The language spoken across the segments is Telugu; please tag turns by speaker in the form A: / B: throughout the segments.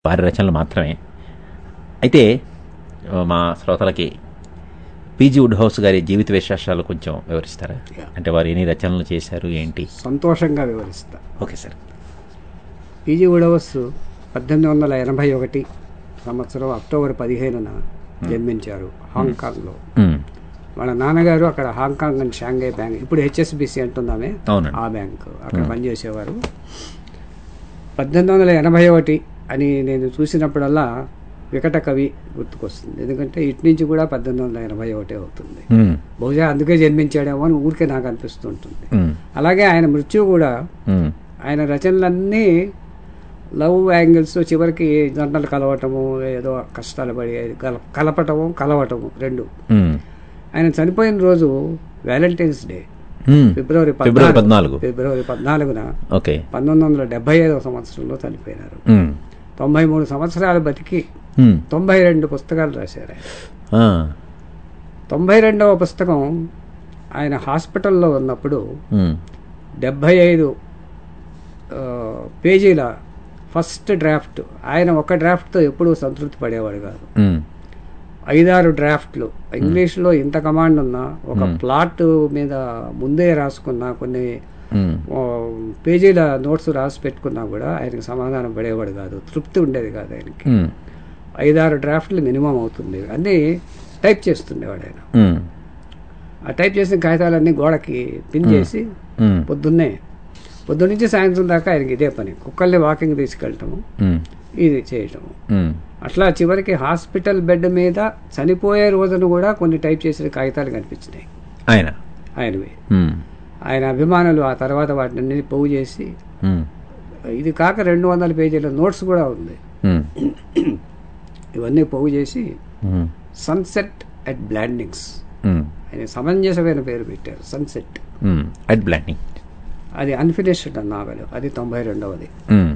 A: వారి రచనలు మాత్రమే అయితే ఆ, మా శ్రోతలకి పీజీ వుడ్ హౌస్ గారి జీవిత విశేషాలు కొంచెం వివరిస్తారా
B: Yeah.
A: అంటే వారు ఎన్ని రచనలు చేశారు ఏంటి
B: సంతోషంగా వివరిస్తా
A: ఓకే సార్
B: పీజీ ఉడవస్ పద్దెనిమిది వందల ఎనభై ఒకటి సంవత్సరం అక్టోబర్ పదిహేనున జన్మించారు హాంకాంగ్లో
A: ఉమ్,
B: వాళ్ళ నాన్నగారు అక్కడ హాంకాంగ్ అండ్ షాంఘై బ్యాంక్ ఇప్పుడు హెచ్ఎస్బిసి అంటున్నామే
A: అవునండి
B: ఆ బ్యాంక్ అక్కడ పనిచేసేవారు పద్దెనిమిది వందల ఎనభై ఒకటి అని నేను చూసినప్పుడల్లా వికట కవి గుర్తుకొస్తుంది ఎందుకంటే ఇటు నుంచి కూడా పద్దెనిమిది వందల ఎనభై ఒకటి అవుతుంది
A: ఉమ్,
B: బహుశా అందుకే జన్మించాడేమో అని ఊరికే నాకు అనిపిస్తుంటుంది
A: ఉమ్,
B: అలాగే ఆయన మృత్యు కూడా
A: ఉమ్,
B: ఆయన రచనలన్నీ లవ్ యాంగిల్స్ చివరికి జంటలు కలవటము ఏదో కష్టాలు పడి కల- కలపటము కలవటము రెండు
A: ఉమ్,
B: ఆయన చనిపోయిన రోజు వ్యాలంటైన్స్ డే
A: ఉమ్.
B: ఫిబ్రవరి
A: ఫిబ్రవరి పద్నాలుగు
B: ఫిబ్రవరి పద్నాలుగున
A: ఓకే
B: పంతొమ్మిది వందల డెబ్బై ఐదవ సంవత్సరంలో చనిపోయినారు
A: ఉమ్,
B: తొంభై మూడు సంవత్సరాలు బతికి
A: ఉమ్,
B: తొంభై రెండు పుస్తకాలు రాశారు ఆయన
A: ఆ,
B: తొంభై రెండవ పుస్తకం ఆయన హాస్పిటల్లో ఉన్నప్పుడు
A: ఉమ్,
B: డెబ్భై ఐదు ఆ, పేజీల ఫస్ట్ డ్రాఫ్ట్ ఆయన ఒక డ్రాఫ్ట్తో ఎప్పుడూ సంతృప్తి పడేవాడు కాదు
A: ఉమ్,
B: ఐదారు డ్రాఫ్ట్లు ఇంగ్లీష్లో ఇంత కమాండ్ ఉన్నా ఒక ప్లాట్ మీద ముందే రాసుకున్న కొన్ని
A: ఉమ్,
B: ఆ, పేజీల నోట్స్ రాసి పెట్టుకున్నా కూడా ఆయనకి సమాధానం పడేవాడు కాదు తృప్తి ఉండేది కాదు ఆయనకి
A: ఉమ్,
B: ఐదారు డ్రాఫ్ట్లు మినిమం అవుతుంది అన్నీ టైప్ చేస్తుండేవాడు ఆయన
A: ఉమ్,
B: ఆ టైప్ చేసిన కాగితాలన్నీ గోడకి పిన్ చేసి
A: ఉమ్,
B: పొద్దున్నే పొద్దున్నుంచి సాయంత్రం దాకా ఆయనకి ఇదే పని కుక్కల్ని వాకింగ్ తీసుకెళ్ళటము
A: ఉమ్,
B: ఇది చేయటము
A: ఉమ్,
B: అట్లా చివరికి హాస్పిటల్ బెడ్ మీద చనిపోయే రోజున కూడా కొన్ని టైప్ చేసిన కాగితాలు కనిపించినాయి
A: ఆయన
B: ఆయనవి
A: ఉమ్,
B: ఆయన అభిమానులు ఆ తర్వాత వాటిని పోగు చేసి
A: ఉమ్,
B: ఇది కాక రెండు వందల పేజీల నోట్స్ కూడా ఉంది
A: ఉమ్,
B: ఇవన్నీ పోగు చేసి
A: ఉమ్,
B: సన్సెట్ అట్ బ్లాండింగ్స్
A: ఉమ్,
B: ఆయన సమంజసమైన పేరు పెట్టారు సన్సెట్
A: ఉమ్, అట్ బ్లాండింగ్
B: అది అన్ఫినిష్డ్ నావెల్ అది తొంభై రెండవది
A: ఉమ్,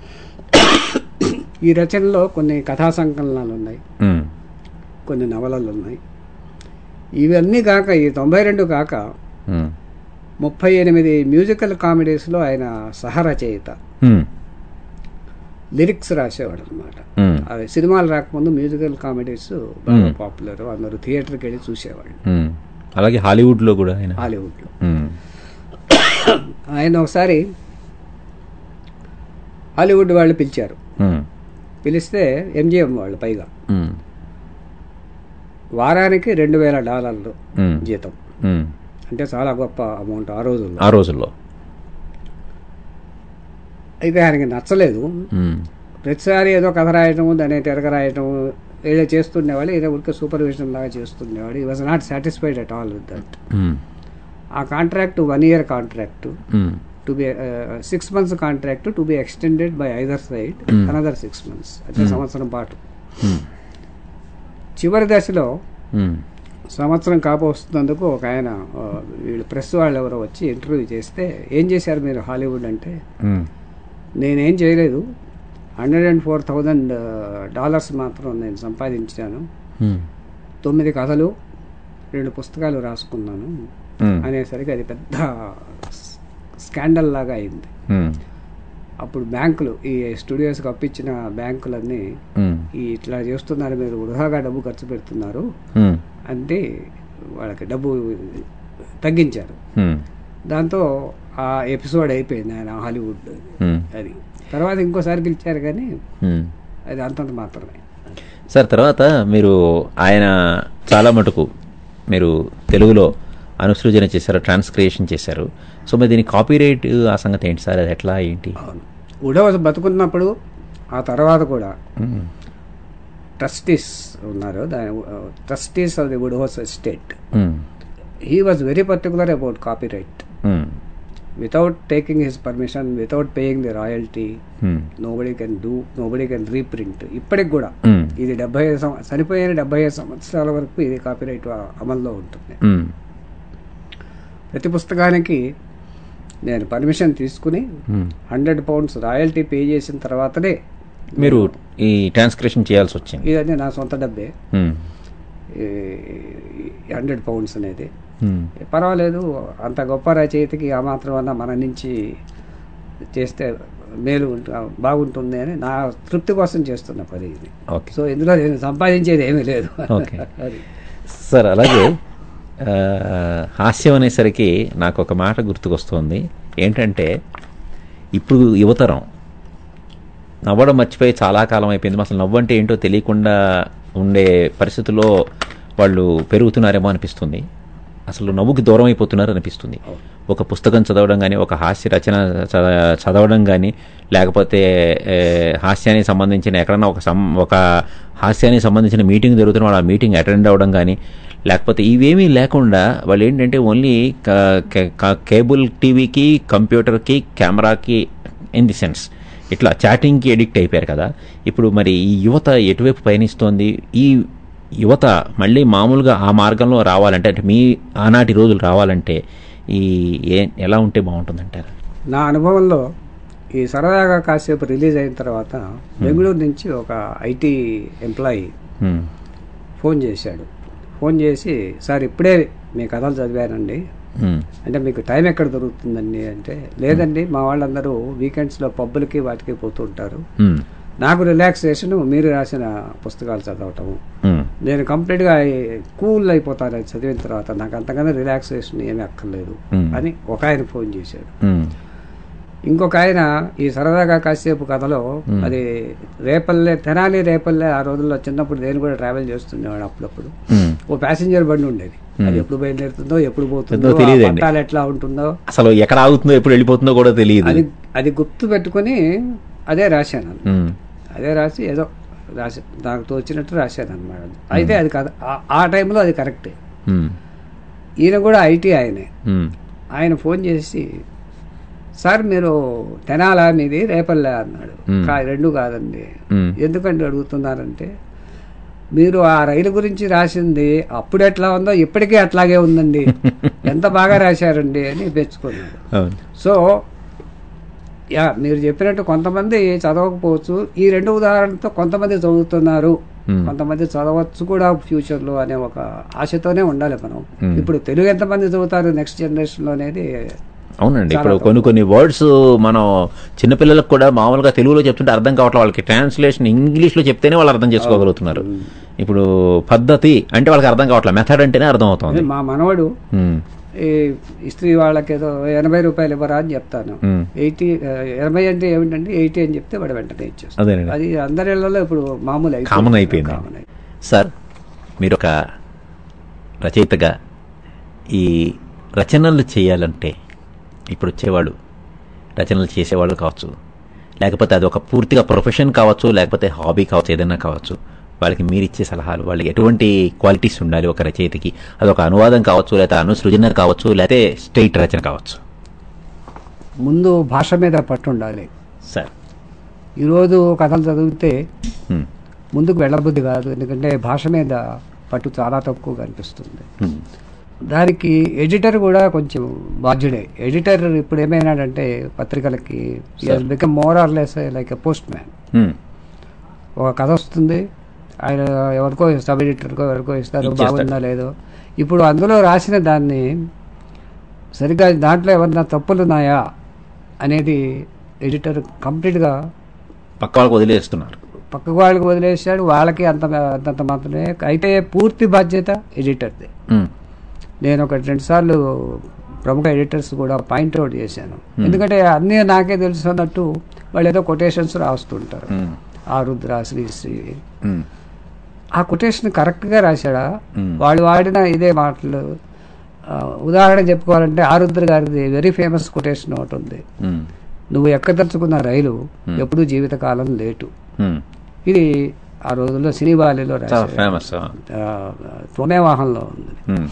B: ఈ రచనలో కొన్ని కథా సంకలనాలు ఉన్నాయి
A: ఉమ్,
B: కొన్ని నవలలు ఉన్నాయి ఇవన్నీ కాక ఈ తొంభై రెండు కాక
A: ఉమ్,
B: ముప్పై ఎనిమిది మ్యూజికల్ కామెడీస్లో ఆయన సహరచయిత
A: ఉమ్,
B: లిరిక్స్ రాసేవాడు అనమాట
A: ఉమ్,
B: అవి సినిమాలు రాకముందు మ్యూజికల్ కామెడీస్ బాగా పాపులర్ అందరూ థియేటర్కి వెళ్ళి చూసేవాళ్ళు
A: ఉమ్. అలాగే హాలీవుడ్లో కూడా ఆయన
B: హాలీవుడ్లో
A: ఉమ్,
B: ఆయన ఒకసారి హాలీవుడ్ వాళ్ళు పిలిచారు
A: ఉమ్,
B: పిలిస్తే ఎంజిఎం వాళ్ళు పైగా
A: ఉమ్,
B: వారానికి రెండు వేల డాలర్లు
A: ఉమ్,
B: జీతం
A: ఉమ్.
B: అంటే చాలా గొప్ప అమౌంట్ ఆ రోజుల్లో
A: ఆ రోజుల్లో
B: అయితే ఆయనకి నచ్చలేదు
A: ఉమ్,
B: ప్రతిసారి ఏదో కథ రాయటం దాన్ని తిరగ రాయటం ఏదో చేస్తుండేవాళ్ళు ఏదో ఊరికే సూపర్విజన్ లాగా చేస్తుండేవాడు he was not satisfied at all with that
A: um,
B: ah contract one year contract
A: um,
B: to be six months contract to be extended by either side another six months అంటే సంవత్సరం పాటు
A: ఉమ్,
B: చివరి దశలో
A: ఉమ్,
B: సంవత్సరం కాపోస్తున్నందుకు ఒక ఆయన ఆ, వీళ్ళు ప్రెస్ వాళ్ళు ఎవరో వచ్చి ఇంటర్వ్యూ చేస్తే ఏం చేశారు మీరు హాలీవుడ్ అంటే
A: ఉమ్,
B: నేనేం చేయలేదు hundred and four thousand dollars మాత్రం నేను సంపాదించాను
A: ఉమ్,
B: తొమ్మిది కథలు రెండు పుస్తకాలు రాసుకున్నాను
A: ఉమ్,
B: అనేసరికి అది పెద్ద స్కాండల్ లాగా అయింది
A: ఉమ్,
B: అప్పుడు బ్యాంకులు ఈ స్టూడియోస్కి అప్పించిన బ్యాంకులన్నీ
A: ఉమ్,
B: ఈ ఇట్లా చేస్తున్నారు మీరు వృధాగా డబ్బు ఖర్చు పెడుతున్నారు
A: ఉమ్,
B: అంటే వాళ్ళకి డబ్బు తగ్గించారు
A: ఉమ్,
B: దాంతో ఆ ఎపిసోడ్ అయిపోయింది ఆయన హాలీవుడ్
A: ఉమ్,
B: అది తర్వాత ఇంకోసారి పిలిచారు కానీ
A: ఉమ్.
B: అది అంతంత మాత్రమే
A: సార్ తర్వాత మీరు ఆయన చాలా మటుకు మీరు తెలుగులో అనుసృజన చేశారు ట్రాన్స్క్రియేషన్ చేశారు సో మరి దీని కాపీరైట్ ఆ సంగతి ఏంటి సార్ అది ఎట్లా ఏంటి
B: అవును ఉడవ బతుకున్నప్పుడు ఆ తర్వాత కూడా
A: ఉమ్,
B: ట్రస్టీస్ ఉన్నారు దాని trustees of the Wodehouse estate
A: um,
B: he was very particular about copyright
A: um,
B: without taking his permission without paying the royalty
A: um,
B: nobody can do nobody can reprint ఇప్పటికి కూడా
A: ఉమ్,
B: ఇది డెబ్బై ఐదు సంవ- చనిపోయిన డెబ్బై ఐదు సంవత్సరాల వరకు ఇది కాపీరైట్ అమల్లో ఉంటుంది
A: ఉమ్,
B: ప్రతి పుస్తకానికి నేను పర్మిషన్ తీసుకుని
A: um.
B: Hundred pounds royalty pay చేసిన తర్వాతనే
A: మీరు ఈ ట్రాన్స్క్రిప్షన్ చేయాల్సి వచ్చింది
B: ఇదన్నీ నా సొంత డబ్బే
A: ఉమ్,
B: హండ్రెడ్ పౌండ్స్ అనేది
A: ఉమ్,
B: పర్వాలేదు అంత గొప్ప రచయితకి ఆ మాత్రం అన్న మన నుంచి చేస్తే మేలు ఉంట- బాగుంటుంది అని నా తృప్తి కోసం చేస్తున్న పని ఇది
A: ఓకే
B: సో ఇందులో నేను సంపాదించేది ఏమీ లేదు
A: ఓకే.
B: అది
A: సార్ అలాగే ఆ, హాస్యం అనేసరికి నాకు ఒక మాట గుర్తుకొస్తుంది ఏంటంటే ఇప్పుడు యువతరం నవ్వడం మర్చిపోయి చాలా కాలం అయిపోయింది అసలు నవ్వు అంటే ఏంటో తెలియకుండా ఉండే పరిస్థితుల్లో వాళ్ళు పెరుగుతున్నారేమో అనిపిస్తుంది అసలు నవ్వుకి దూరం అయిపోతున్నారు అనిపిస్తుంది ఒక పుస్తకం చదవడం కానీ ఒక హాస్య రచన చద- చదవడం కానీ లేకపోతే ఏ, హాస్యానికి సంబంధించిన ఎక్కడన్నా ఒక సం ఒక హాస్యానికి సంబంధించిన మీటింగ్ జరుగుతున్న వాళ్ళు ఆ మీటింగ్ అటెండ్ అవ్వడం కానీ లేకపోతే ఇవేమీ లేకుండా వాళ్ళు ఏంటంటే ఓన్లీ కేబుల్ టీవీకి కంప్యూటర్కి కెమెరాకి ఇన్ ది సెన్స్ ఇట్లా చాటింగ్కి ఎడిక్ట్ అయిపోయారు కదా ఇప్పుడు మరి ఈ యువత ఎటువైపు పయనిస్తోంది ఈ యువత మళ్ళీ మామూలుగా ఆ మార్గంలో రావాలంటే అంటే మీ ఆనాటి రోజులు రావాలంటే ఈ ఏ ఎలా ఉంటే బాగుంటుందంటారు
B: నా అనుభవంలో ఈ సరదాగా కాసేపు రిలీజ్ అయిన తర్వాత బెంగళూరు నుంచి ఒక ఐటీ ఎంప్లాయీ
A: హ్మ్.
B: ఫోన్ చేశాడు ఫోన్ చేసి సార్ ఇప్పుడే మీ కథలు చదివానండి
A: హ్మ్.
B: అంటే మీకు టైం ఎక్కడ దొరుకుతుందండి అంటే లేదండి మా వాళ్ళందరూ వీకెండ్స్లో పబ్బులకి వాటికి పోతూ ఉంటారు
A: హ్మ్.
B: నాకు రిలాక్సేషన్ మీరు రాసిన పుస్తకాలు చదవటము
A: హ్మ్.
B: నేను కంప్లీట్గా కూల్ అయిపోతాను అది చదివిన తర్వాత నాకు అంతకన్నా రిలాక్సేషన్ ఏమీ అక్కర్లేదు
A: Hmm.
B: అని ఒక ఆయన ఫోన్ చేశాడు
A: హ్మ్.
B: ఇంకొక ఆయన ఈ సరదాగా కాసేపు కథలో అది రేపల్లె తెనాలి రేపల్లె ఆ రోజుల్లో చిన్నప్పుడు నేను కూడా ట్రావెల్ చేస్తుండేవాడు అప్పుడప్పుడు
A: హ్మ్.
B: ఓ ప్యాసింజర్ బండి ఉండేది అది ఎప్పుడు బయలుదేరుతుందో ఎప్పుడు పోతుందో
A: ఏదో తెలియదండి.
B: ఆ పట్టాలు ఎట్లా ఉంటుందో
A: అసలు ఎక్కడ ఆగుతుందో ఎప్పుడు వెళ్ళిపోతుందో కూడా తెలియదు
B: అది అది గుర్తు పెట్టుకొని అదే రాశాను
A: హ్మ్.
B: అదే రాసి ఏదో రాసి నాకు తోచినట్టు రాశాను అనమాట అయితే అది కథ ఆ- ఆ టైంలో అది కరెక్టే
A: హ్మ్.
B: ఈయన కూడా ఐటీ ఆయనే
A: హ్మ్.
B: ఆయన ఫోన్ చేసి సార్ మీరు తెనాలా మీది రేపల్లె అన్నాడు
A: Hmm.
B: కా రెండు కాదండి
A: హ్మ్.
B: ఎందుకంటే అడుగుతున్నారంటే మీరు ఆ రైలు గురించి రాసింది అప్పుడు ఎట్లా ఉందో ఇప్పటికీ అట్లాగే ఉందండి ఎంత బాగా రాశారండి అని మెచ్చుకున్నాడు
A: అవును
B: సో యా మీరు చెప్పినట్టు కొంతమంది చదవకపోవచ్చు ఈ రెండు ఉదాహరణతో కొంతమంది చదువుతున్నారు
A: Hmm.
B: కొంతమంది చదవచ్చు కూడా ఫ్యూచర్లో అనే ఒక ఆశతోనే ఉండాలి మనం
A: Hmm.
B: ఇప్పుడు తెలుగు ఎంతమంది చదువుతారు నెక్స్ట్ జనరేషన్లో అనేది
A: అవునండి
B: చాలా
A: ఇప్పుడు కొన్ని కొన్ని వర్డ్స్ మనం చిన్నపిల్లలకు కూడా మామూలుగా తెలుగులో చెప్తుంటే అర్థం కావట్లేదు వాళ్ళకి ట్రాన్స్లేషన్ ఇంగ్లీష్లో చెప్తేనే వాళ్ళు అర్థం చేసుకోగలుగుతున్నారు ఇప్పుడు పద్ధతి అంటే వాళ్ళకి అర్థం కావట్లేదు మెథడ్ అంటేనే అర్థం అవుతుంది
B: మా మనవడు
A: హ్మ్.
B: ఈ ఇస్త్రీ వాళ్ళకి ఏదో ఎనభై రూపాయలు ఇవ్వరా అని చెప్తాను
A: హ్మ్.
B: ఎయిటీ ఎనభై అంటే ఏమిటంటే ఎయిటీ అని చెప్తే వాడు వెంటనే ఇచ్చేస్తాడు
A: అదేనండి
B: అది అందరి ఇళ్లలో ఇప్పుడు మామూలు అయిపోయింది.
A: కామన్ అయిపోయింది.
B: కామన్ అయిపోయింది.
A: సార్ మీరు ఒక రచయితగా ఈ రచనలు చేయాలంటే ఇప్పుడు వచ్చేవాడు రచనలు చేసేవాళ్ళు కావచ్చు లేకపోతే అది ఒక పూర్తిగా ప్రొఫెషన్ కావచ్చు లేకపోతే హాబీ కావచ్చు ఏదైనా కావచ్చు వాళ్ళకి మీరు ఇచ్చే సలహాలు వాళ్ళకి ఎటువంటి క్వాలిటీస్ ఉండాలి ఒక రచయితకి అది ఒక అనువాదం కావచ్చు లేకపోతే అనుసృజన కావచ్చు లేకపోతే స్టేట్ రచన కావచ్చు
B: ముందు భాష మీద పట్టు ఉండాలి
A: సార్
B: ఈరోజు కథలు చదివితే
A: హ్మ్.
B: ముందుకు వెళ్ళబుద్ధి కాదు ఎందుకంటే భాష మీద పట్టు చాలా తక్కువ కనిపిస్తుంది
A: హ్మ్.
B: దానికి ఎడిటర్ కూడా కొంచెం బాధ్యుడే ఎడిటర్ ఇప్పుడు ఏమైనాడంటే పత్రికలకి become more or less like a postman
A: hmm.
B: ఒక కథ వస్తుంది ఆయన ఎవరికో సబ్ ఎడిటర్కో ఎవరికో ఇస్తారు
A: ఇచ్చేస్తాడు.
B: బాగుందా లేదో ఇప్పుడు అందులో రాసిన దాన్ని సరిగ్గా దాంట్లో ఏమన్నా తప్పులు ఉన్నాయా అనేది ఎడిటర్ కంప్లీట్గా
A: పక్క వాళ్ళకి వదిలేస్తున్నారు
B: పక్క వాళ్ళకి వదిలేసాడు వాళ్ళకి అంత అంతంత మాత్రమే అయితే పూర్తి బాధ్యత ఎడిటర్ది
A: హ్మ్.
B: నేను ఒక రెండు సార్లు ప్రముఖ ఎడిటర్స్ కూడా పాయింట్ అవుట్ చేశాను ఎందుకంటే అన్నీ నాకే తెలుసు అన్నట్టు వాళ్ళు ఏదో కొటేషన్స్ రాస్తుంటారు
A: హ్మ్.
B: ఆ రుద్ర శ్రీశ్రీ
A: హ్మ్.
B: ఆ కొటేషన్ కరెక్ట్గా రాశాడా
A: Hmm.
B: వాళ్ళు వాడిన ఇదే మాటలు ఆ, ఉదాహరణ చెప్పుకోవాలంటే ఆరుద్ర గారిది వెరీ ఫేమస్ కొటేషన్ ఒకటి ఉంది
A: హ్మ్.
B: నువ్వు ఎక్కదలుచుకున్న రైలు ఎప్పుడూ జీవితకాలం లేటు
A: హ్మ్.
B: ఇది ఆ రోజుల్లో సినీ బాలీలో
A: చాలా
B: రాశారు
A: ఫేమస్
B: త్వమేవాహంలో ఉంది
A: హ్మ్.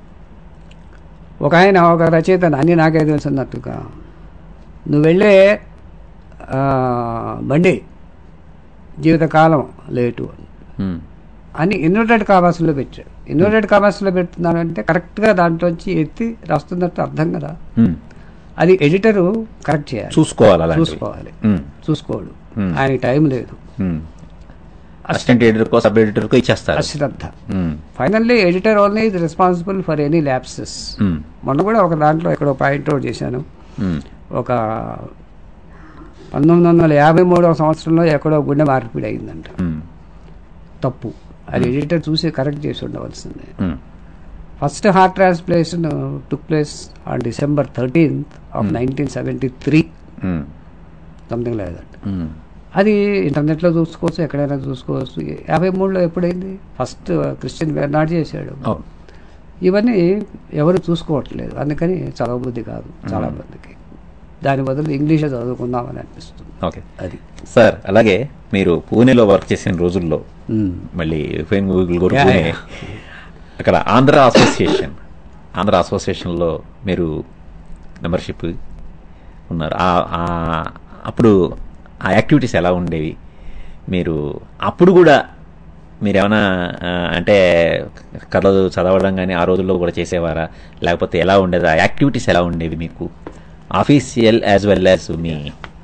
B: ఒక ఆయన ఒక రచయిత అన్ని నాకే తెలుసున్నట్టుగా నువ్వు వెళ్ళే ఆ, బండి జీవితకాలం లేటు
A: హ్మ్.
B: అని ఇన్వర్టెడ్ కామర్స్లో పెట్టాడు ఇన్వర్టెడ్ కామర్స్లో పెడుతున్నానంటే కరెక్ట్గా దాంట్లోంచి ఎత్తి రాస్తున్నట్టు అర్థం కదా
A: హ్మ్.
B: అది ఎడిటరు కరెక్ట్ చేయాలి
A: చూసుకోవాలి అలాంటివి
B: చూసుకోవాలి
A: హ్మ్.
B: చూసుకోడు
A: Hmm.
B: ఆయనకి టైం లేదు
A: హ్మ్. అసిస్టెంట్ ఎడిటర్కో సబ్ ఎడిటర్కో ఇచ్చేస్తారు
B: అశ్రద్ధ
A: హ్మ్.
B: ఫైనల్లీ ఎడిటర్ ఓన్లీ ఇది responsible for any lapses
A: hmm.
B: మొన్న కూడా ఒక దాంట్లో ఎక్కడో పాయింట్ అవుట్ చేశాను
A: హ్మ్.
B: ఒక పంతొమ్మిది వందల యాభై మూడవ సంవత్సరంలో ఎక్కడో గుండె మార్పిడి అయిందంట
A: ఉమ్,
B: తప్పు అది ఎడిటర్ చూసి కరెక్ట్ చేసి ఉండవలసింది
A: um,
B: first heart transplantation took place on December thirteenth of nineteen seventy three
A: um,
B: something లేదంట
A: ఉమ్,
B: అది ఇంటర్నెట్లో చూసుకోవచ్చు ఎక్కడైనా చూసుకోవచ్చు యాభై మూడులో ఎప్పుడైంది ఫస్ట్ క్రిస్టియన్ బెర్నాడ్ చేశాడు
A: అవును
B: ఇవన్నీ ఎవరు చూసుకోవట్లేదు అందుకని చదవబుద్ధి కాదు చాలా మందికి దాని బదులు ఇంగ్లీషే చదువుకుందామని అనిపిస్తుంది
A: ఓకే
B: అది
A: సార్ అలాగే మీరు పూణేలో వర్క్ చేసిన రోజుల్లో
B: ఉమ్.
A: మళ్ళీ ఫెయిన్ గూగుల్ కూడా
B: యా,
A: పూణే
B: యా.
A: అక్కడ ఆంధ్ర అసోసియేషన్ ఆంధ్ర అసోసియేషన్లో మీరు మెంబర్షిప్ ఉన్నారు ఆ- ఆ- అప్పుడు ఆ యాక్టివిటీస్ ఎలా ఉండేవి మీరు అప్పుడు కూడా మీరు ఏమైనా ఆ, అంటే కథలు చదవడం కానీ ఆ రోజుల్లో కూడా చేసేవారా లేకపోతే ఎలా ఉండేది ఆ యాక్టివిటీస్ ఎలా ఉండేవి మీకు ఆఫీషియల్ యాజ్ వెల్ యాజ్ మీ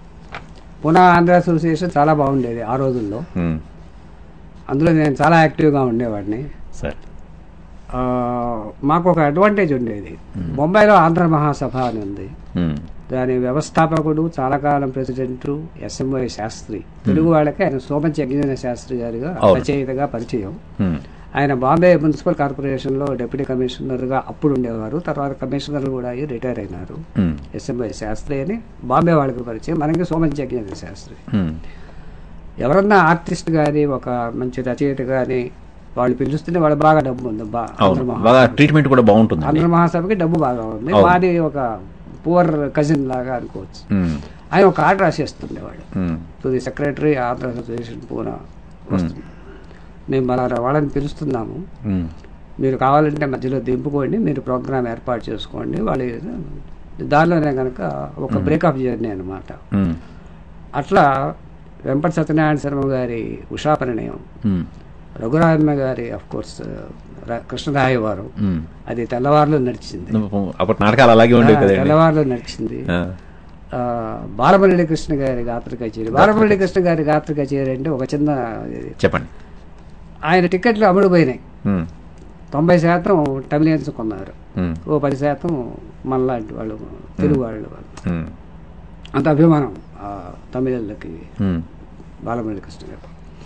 B: పునా ఆంధ్ర అసోసియేషన్ చాలా బాగుండేది ఆ రోజుల్లో
A: మ్,
B: అందులో నేను చాలా యాక్టివ్గా ఉండేవాడిని
A: సార్
B: ఆ, మాకు ఒక అడ్వాంటేజ్ ఉండేది ముంబైలో ఆంధ్ర మహాసభ అని ఉంది
A: మ్,
B: దాని వ్యవస్థాపకుడు చాలా కాలం ప్రెసిడెంట్ ఎస్ఎంవై శాస్త్రి తెలుగు వాళ్ళకి ఆయన సోమంచి యజ్ఞ శాస్త్రి గారిగా
A: అవును.
B: రచయితగా పరిచయం
A: మ్,
B: ఆయన బాంబే మున్సిపల్ కార్పొరేషన్లో డిప్యూటీ కమిషనర్గా అప్పుడు ఉండేవారు తర్వాత కమిషనర్ కూడా అయ్యి రిటైర్ అయినారు
A: మ్,
B: ఎస్ఎంఐ శాస్త్రి అని బాంబే వాళ్ళకి పరిచయం మనకి సోమంచి యజ్ఞ శాస్త్రి
A: మ్,
B: ఎవరన్నా ఆర్టిస్ట్ కానీ ఒక మంచి రచయిత కానీ వాళ్ళు పిలుస్తుంటే వాళ్ళు బాగా డబ్బు ఉంది బా
A: అవును
B: ఆంధ్ర
A: బాగా
B: మహా-
A: ట్రీట్మెంట్ కూడా బాగుంటుందండి
B: ఆంధ్ర మహాసభకి డబ్బు బాగా ఉంది
A: అవును.
B: మాది ఒక పువర్ కజిన్ లాగా అనుకోవచ్చు
A: మ్,
B: ఆయన ఒక కార్డు రాసేస్తుండేవాడు
A: hmm,
B: to the secretary Andhra association Poona వస్తుంది మేము మన వాళ్ళని పిలుస్తున్నాము
A: మ్,
B: మీరు కావాలంటే మధ్యలో దింపుకోండి మీరు ప్రోగ్రామ్ ఏర్పాటు చేసుకోండి వాళ్ళు దానిలోనే కనుక ఒక బ్రేకప్ జర్నీ అనమాట
A: మ్,
B: అట్లా వెంపటి సత్యనారాయణ శర్మ గారి ఉషా పరిణయం
A: మ్,
B: రఘురామ గారి అఫ్ కోర్స్ కృష్ణరాయ వారు
A: మ్.
B: అది తెల్లవారులు నడిచింది
A: అప్పుడు నాటకాలు అలాగే ఉండేవి
B: ఆ,
A: కదండి
B: తెల్లవారులు నడిచింది
A: ఆ,
B: ఆ, బాలమురళి కృష్ణ గారి గాత్ర కచేరి బాలమురళి కృష్ణ గారి గాత్ర కచేరి అంటే ఒక చిన్న ఇది.
A: చెప్పండి
B: ఆయన టికెట్లు అమ్ముడుపోయినాయి
A: మ్,
B: తొంభై శాతం టమిలియన్స్ కొన్నారు
A: మ్,
B: ఓ పది శాతం మనలాంటి వాళ్ళు తెలుగు వాళ్ళు
A: మ్,
B: అంత అభిమానం ఆ తమిళళ్ళకి
A: మ్,
B: బాలమురళి కృష్ణ గారు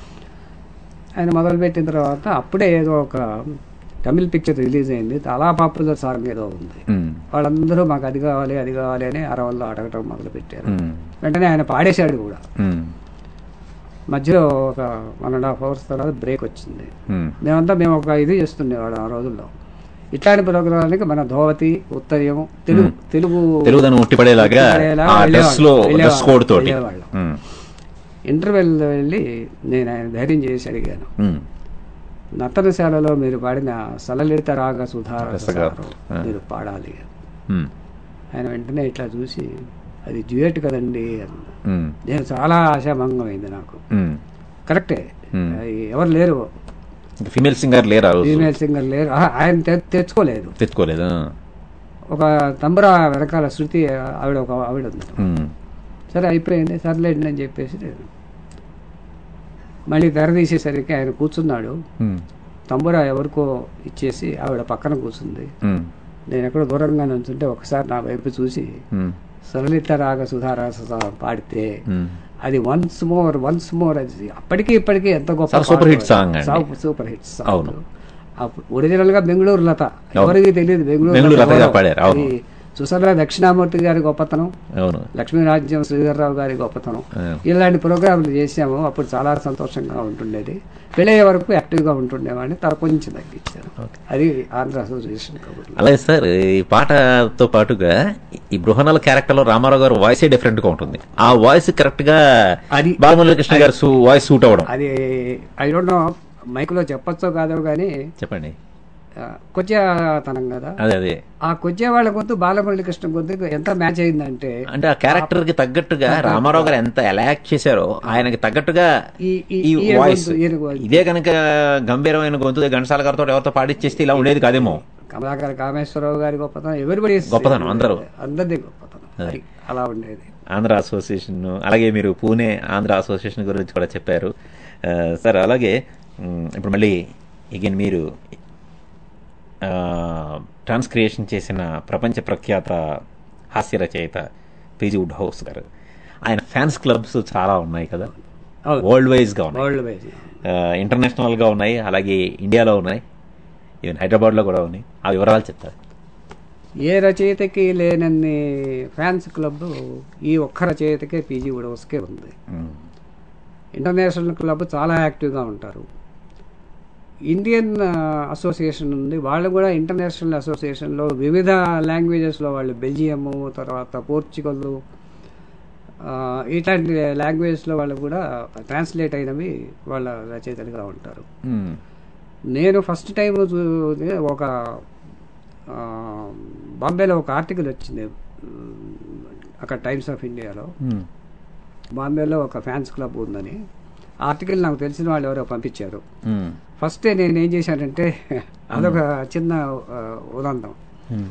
B: ఆయన మొదలుపెట్టిన తర్వాత అప్పుడే ఏదో ఒక తమిళ్ పిక్చర్ రిలీజ్ అయింది చాలా పాపులర్ సాంగ్ ఏదో ఉంది
A: మ్,
B: వాళ్ళందరూ మాకు అది కావాలి అది కావాలి అని అరవల్లో అడగటం మొదలుపెట్టారు
A: మ్,
B: వెంటనే ఆయన పాడేశాడు కూడా
A: మ్,
B: మధ్యలో ఒక వన్ అండ్ హాఫ్ అవర్స్ తర్వాత బ్రేక్ వచ్చింది
A: మ్,
B: మేమంతా మేము ఒక ఇది చేస్తుండేవాళ్ళం ఆ రోజుల్లో ఇట్లాంటి ప్రోగ్రామానికి మన ధోవతి ఉత్తరీయం తెలుగు తెలుగు
A: తెలుగుదనం ఉట్టిపడేలాగా
B: ఉట్టిపడేలా
A: ఆ
B: వెళ్ళేవాళ్ళం.
A: డ్రెస్ లో డ్రెస్
B: వెళ్ళేవాళ్ళం.
A: కోడ్ తోటి
B: వెళ్ళేవాళ్ళం.
A: మ్,
B: ఇంటర్వెల్ వెళ్ళి నేను ఆయన ధైర్యం చేసి అడిగాను
A: మ్,
B: నర్తనశాలలో మీరు పాడిన సలలిత రాగ సుధార
A: రసగారు. ఆ.
B: మీరు పాడాలి
A: మ్,
B: ఆయన వెంటనే ఇట్లా చూసి అది డ్యూయట్ కదండి అన్న
A: మ్,
B: నేను చాలా ఆశాభంగం అయింది నాకు
A: మ్.
B: కరెక్టే
A: Hmm.
B: అది ఎవరు లేరు
A: ఇంకా ఫీమేల్ సింగర్ లేరు ఆ రోజు
B: ఫీమేల్ సింగర్ లేరు ఆ, ఆయన తె- తెచ్చుకోలేదు
A: తెచ్చుకోలేదు
B: ఒక తంబర వెనకాల శృతి ఆవిడ ఒక ఆవిడ ఉంది
A: మ్,
B: సరే అయిపోయింది సర్లేండి అని చెప్పేసి నేను మళ్ళీ తెర తీసేసరికి ఆయన కూర్చున్నాడు
A: మ్,
B: తంబుర ఎవరికో ఇచ్చేసి ఆవిడ పక్కన కూర్చుంది
A: మ్,
B: నేను ఎక్కడో దూరంగా నుంచుంటే ఒకసారి నా వైపు చూసి
A: మ్,
B: సరళిత రాగ సుధారాస పాడితే
A: మ్.
B: అది వన్స్ మోర్ వన్స్ మోర్ అది అప్పటికి ఇప్పటికీ ఎంత గొప్ప
A: చాలా super
B: పాట.
A: hit song అండి.
B: సూపర్- సూపర్ హిట్ సాంగ్
A: అవును.
B: అప్పుడు ఒరిజినల్ గా బెంగళూరు లత ఎవరికి తెలియదు బెంగళూరు
A: బెంగళూరు
B: లత
A: లతగా
B: ఎవరో.
A: పాడారు, అవును.
B: అది సుసర్ల దక్షిణామూర్తి గారి గొప్పతనం
A: అవును
B: లక్ష్మీరాజ్యం శ్రీధర్రావు గారి గొప్పతనం
A: ఆ.
B: ఇలాంటి ప్రోగ్రాంలు చేసాము అప్పుడు చాలా సంతోషంగా ఉంటుండేది పెళ్ళయ్యే వరకు యాక్టివ్గా ఉంటుండేవాడిని తర్వాత కొంచెం తగ్గించాను అది ఆంధ్ర అసోసియేషన్ కబుర్లు
A: అలాగే సార్ ఈ పాటతో పాటుగా ఈ బృహనల క్యారెక్టర్ లో రామారావు గారు వాయిసే డిఫరెంట్ గా ఉంటుంది ఆ వాయిస్ కరెక్ట్ గా
B: అది-
A: బాలమురళి కృష్ణ గారు వాయిస్ సూట్ అవ్వడం
B: అది ఐ డోంట్ నో మైక్లో చెప్పొచ్చో కాదో కానీ
A: చెప్పండి
B: కొచ్చేతనం కదా
A: అదే అదే
B: ఆ కొచ్చే వాళ్ళ గొంతు బాలమురళి కృష్ణ గొంతు ఎంత మ్యాచ్ అయిందంటే
A: అంటే ఆ క్యారెక్టర్ కి తగ్గట్టుగా రామారావు గారు ఎంత ఎలా యాక్ట్ చేశారో ఆయనకి తగ్గట్టుగా
B: ఈ- ఈ-
A: ఈ
B: ఈయన
A: వాయిస్
B: గొంతు, ఈయన గొంతు.
A: ఇదే కనుక గంభీరమైన గొంతు ఘంటసాల గారితో ఎవరితో పాడిచ్చేస్తే ఇలా ఉండేది కాదేమో
B: కమలాకర్ కామేశ్వరరావు గారి గొప్పతనం ఎవరిబడి
A: గొప్పతనం, అందరూ.
B: అందరిది గొప్పతనం అది అలా ఉండేది
A: ఆంధ్ర అసోసియేషన్ అలాగే మీరు పూణే ఆంధ్ర అసోసియేషన్ గురించి కూడా చెప్పారు ఆ, సార్ అలాగే ఉమ్, ఇప్పుడు మళ్ళీ ఇగైన్ మీరు ట్రాన్స్క్రియేషన్ చేసిన ప్రపంచ ప్రఖ్యాత హాస్య రచయిత పీజీ వుడ్ హౌస్ గారు ఆయన ఫ్యాన్స్ క్లబ్స్ చాలా ఉన్నాయి కదా
B: అవును
A: వరల్డ్ వైజ్గా ఉన్నాయి
B: వరల్డ్ వైజ్
A: ఆ, ఇంటర్నేషనల్గా ఉన్నాయి అలాగే ఇండియాలో ఉన్నాయి ఈవెన్ హైదరాబాద్లో కూడా ఉన్నాయి ఆ వివరాలు చెప్తారు
B: ఏ రచయితకి లేనన్ని ఫ్యాన్స్ క్లబ్ ఈ ఒక్క రచయితకే పీజీ ఉడవస్కే ఉంది
A: ఉమ్,
B: ఇంటర్నేషనల్ క్లబ్ చాలా యాక్టివ్గా ఉంటారు ఇండియన్ ఆ, అసోసియేషన్ ఉంది వాళ్ళు కూడా ఇంటర్నేషనల్ అసోసియేషన్లో వివిధ లాంగ్వేజెస్లో వాళ్ళు బెల్జియము తర్వాత పోర్చుగల్ ఆ, ఇట్లాంటి లాంగ్వేజెస్లో వాళ్ళు కూడా ట్రాన్స్లేట్ అయినవి వాళ్ళ రచయితలుగా ఉంటారు
A: ఉమ్,
B: నేను ఫస్ట్ టైం ఒక ఆ, బాంబేలో ఒక ఆర్టికల్ వచ్చింది ఉమ్, అక్కడ టైమ్స్ ఆఫ్ ఇండియాలో
A: ఉమ్,
B: బాంబేలో ఒక ఫ్యాన్స్ క్లబ్ ఉందని ఆ ఆర్టికల్ నాకు తెలిసిన వాళ్ళు ఎవరో పంపించారు
A: ఉమ్,
B: ఫస్ట్ నేను ఏం చేశానంటే అదొక చిన్న ఆ, ఉదంతం
A: ఉమ్,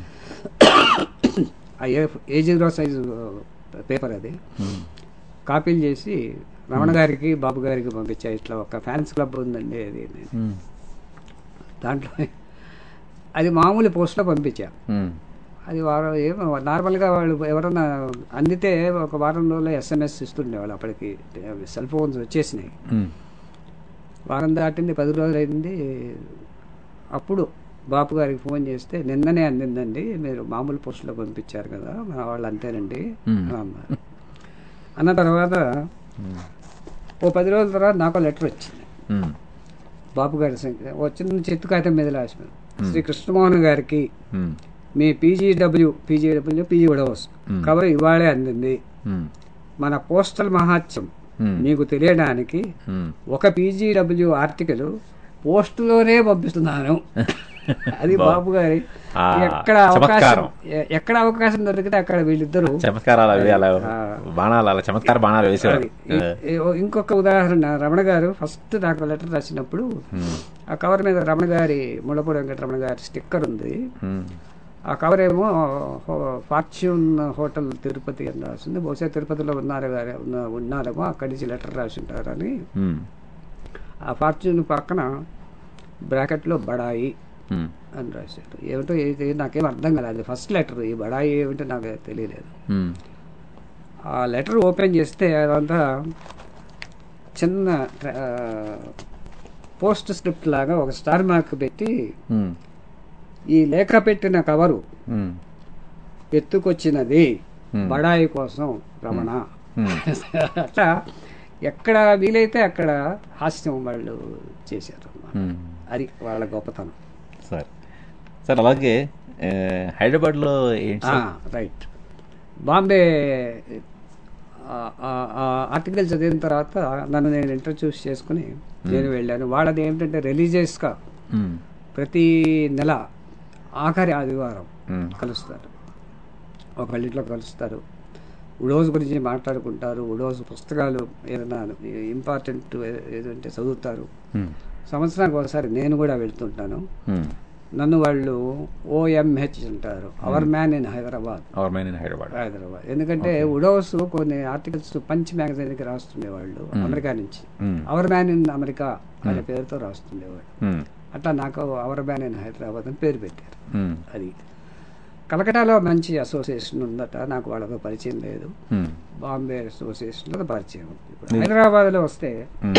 B: ఆ A A zero size paper అది
A: ఉమ్,
B: కాపీలు చేసి రమణ గారికి బాబు గారికి పంపించా ఇట్లా ఒక ఫ్యాన్స్ క్లబ్ ఉందండి అది ఇది.
A: ఉమ్,
B: దాంట్లో అది మామూలు పోస్ట్లో పంపించా
A: ఉమ్,
B: అది వారం ఏమో నార్మల్గా వాళ్ళు ఎవరన్నా అందితే ఒక వారం రోజుల్లో ఎస్ఎంఎస్ ఇస్తుండేవాళ్ళు అప్పటికి సెల్ ఫోన్స్ వచ్చేసినాయి
A: ఉమ్,
B: వారం దాటింది పది రోజులు అయింది అప్పుడు బాపు గారికి ఫోన్ చేస్తే నిన్ననే అందిందండి మీరు మామూలు పోస్టులో పంపించారు కదా మా వాళ్ళు అంతేనండి
A: Hmm.
B: అని అన్నారు అన్న తర్వాత
A: ఉమ్,
B: ఓ పది రోజుల తర్వాత నాకు లెటర్ వచ్చింది
A: ఉమ్,
B: బాపు గారి సంఖ్య వచ్చిన చెట్టు కాగితం మీద రాసిన శ్రీ కృష్ణమోహన్ గారికి
A: ఉమ్,
B: మీ P G W P G W P G Wodehouse
A: Hmm.
B: Cover ఇవాళే అందింది
A: ఉమ్,
B: మన పోస్టల్ మహాత్యం
A: ఉమ్,
B: మీకు తెలియడానికి
A: ఉమ్.
B: ఒక పీజీడబ్ల్యూ ఆర్టికల్ పోస్టులోనే పంపిస్తున్నాను అది
A: బా-
B: బాబు గారి
A: ఆ,
B: ఎక్కడ అవకాశం
A: చమత్కారం.
B: ఎ- ఎక్కడ అవకాశం దొరికితే అక్కడ వీళ్ళిద్దరూ
A: చమత్కారాలు అవి అలా
B: ఆ.
A: బాణాలు అలా చమత్కార బాణాలు వేసేవారు
B: అది. ఇ- ఇ- ఇంకొక ఉదాహరణ రమణ గారు ఫస్ట్ నాకు లెటర్ రాసినప్పుడు
A: ఉమ్,
B: ఆ కవర్ మీద రమణ గారి ముళ్ళపూడి వెంకటరమణ గారి స్టిక్కర్ ఉంది
A: ఉమ్,
B: ఆ కవర్ ఏమో హో- ఫార్చ్యూన్ హోటల్ తిరుపతి అని రాసింది బహుశా తిరుపతిలో ఉన్నారు గారు ఉన్న- ఉన్నారేమో అక్కడి నుంచి లెటర్ రాసి ఉంటారని
A: ఉమ్,
B: ఆ ఫార్చ్యూన్ పక్కన బ్రాకెట్లో బడాయి
A: ఉమ్,
B: అని రాశారు ఏమిటో ఇది నాకేం అర్థం కాలేదు అది ఫస్ట్ లెటర్ ఈ బడాయి ఏమిటో నాకు తెలియలేదు
A: ఉమ్,
B: ఆ లెటర్ ఓపెన్ చేస్తే అదంతా చిన్న ఆ, పోస్ట్ స్క్రిప్ట్ లాగా ఒక స్టార్ మార్క్ పెట్టి
A: ఉమ్,
B: ఈ లేఖ పెట్టిన కవరు
A: ఉమ్,
B: ఎత్తుకొచ్చినది
A: Hmm.
B: బడాయి కోసం రమణ
A: ఉమ్.
B: అట్లా ఎక్కడ వీలైతే అక్కడ హాస్యం వాళ్ళు చేశారు అన్నమాట.
A: ఉమ్.
B: అది వాళ్ళ గొప్పతనం
A: సార్ సార్ అలాగే ఆ, హైదరాబాద్లో ఏంటి
B: ఆ,
A: సార్
B: రైట్ బాంబే ఆర్టికల్ చదివిన తర్వాత నన్ను నేను ఇంట్రడ్యూస్ చేసుకుని నేను వెళ్ళాను వాళ్ళది ఏమిటంటే రిలీజియస్గా
A: ఉమ్,
B: ప్రతి నెల ఆఖరి ఆదివారం
A: ఉమ్,
B: కలుస్తారు ఒకళ్ళింట్లో కలుస్తారు ఉడోజ్ గురించి మాట్లాడుకుంటారు ఉడోజ్ పుస్తకాలు ఏదైనా ఇంపార్టెంట్ ఏదంటే చదువుతారు
A: ఉమ్,
B: సంవత్సరానికి ఒకసారి నేను కూడా వెళ్తుంటాను
A: ఉమ్.
B: నన్ను వాళ్ళు ఓఎంహెచ్ అంటారు our man in Hyderabad
A: our man in Hyderabad
B: Hyderabad ఎందుకంటే ఉడోస్ కొన్ని ఆర్టికల్స్ పంచ్ మ్యాగజైన్కి రాస్తుండేవాళ్ళు అమెరికా నుంచి
A: ఉమ్,
B: అవర్ మ్యాన్ ఇన్ అమెరికా అనే పేరుతో రాస్తుండేవాళ్ళు
A: ఉమ్,
B: అట్లా నాకు అవర్ మ్యాన్ ఇన్ హైదరాబాద్ అని పేరు పెట్టారు
A: ఉమ్,
B: అది కలకటాలో మంచి అసోసియేషన్ ఉందట నాకు వాళ్ళతో పరిచయం లేదు
A: ఉమ్,
B: బాంబే అసోసియేషన్లో పరిచయం ఉంది ఇప్పుడు హైదరాబాద్లో వస్తే
A: ఉమ్,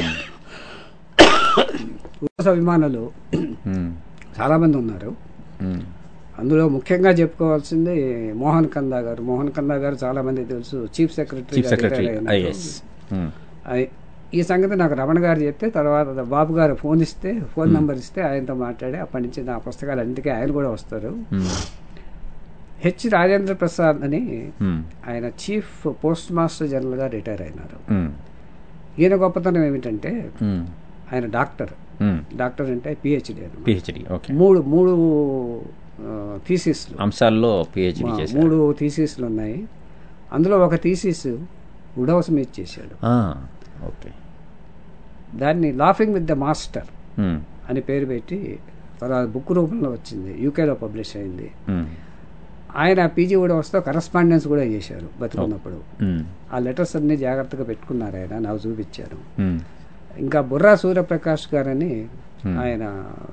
B: ఉల్లాస అభిమానులు
A: ఉమ్,
B: చాలామంది ఉన్నారు
A: ఉమ్,
B: అందులో ముఖ్యంగా చెప్పుకోవాల్సింది మోహన్ కందా గారు మోహన్ కందా గారు చాలా మంది తెలుసు chief secretary
A: chief secretary I S
B: ఈ సంగతి నాకు రమణ గారు చెప్తే తర్వాత బాబు గారు ఫోన్ ఇస్తే ఫోన్ నంబర్ ఇస్తే ఆయనతో మాట్లాడి అప్పటి నుంచి నా పుస్తకాలు అన్నిటికీ ఆయన కూడా వస్తారు హెచ్ రాజేంద్ర ప్రసాద్ అని ఆయన చీఫ్ పోస్ట్ మాస్టర్ జనరల్గా రిటైర్ అయినారు ఈయన గొప్పతనం ఏమిటంటే ఆయన డాక్టర్ డాక్టర్ అంటే పిహెచ్డి అనమాట
A: పిహెచ్డి ఓకే
B: మూడు మూడు థీసిస్లు
A: అంశాల్లో పిహెచ్డి చేశారు
B: మూడు థీసిస్లు ఉన్నాయి అందులో ఒక థీసిస్ ఉడవస్ మీద చేశాడు
A: ఓకే
B: దాన్ని లాఫింగ్ విత్ ద మాస్టర్ అని పేరు పెట్టి తర్వాత బుక్ రూపంలో వచ్చింది యూకేలో పబ్లిష్ అయింది ఆయన పీజీ ఉడవస్తో కరస్పాండెన్స్ కూడా చేశారు బతుకున్నప్పుడు ఆ లెటర్స్ అన్ని జాగ్రత్తగా పెట్టుకున్నారు ఆయన నాకు చూపించారు ఇంకా బుర్రా సూర్యప్రకాష్ గారని ఆయన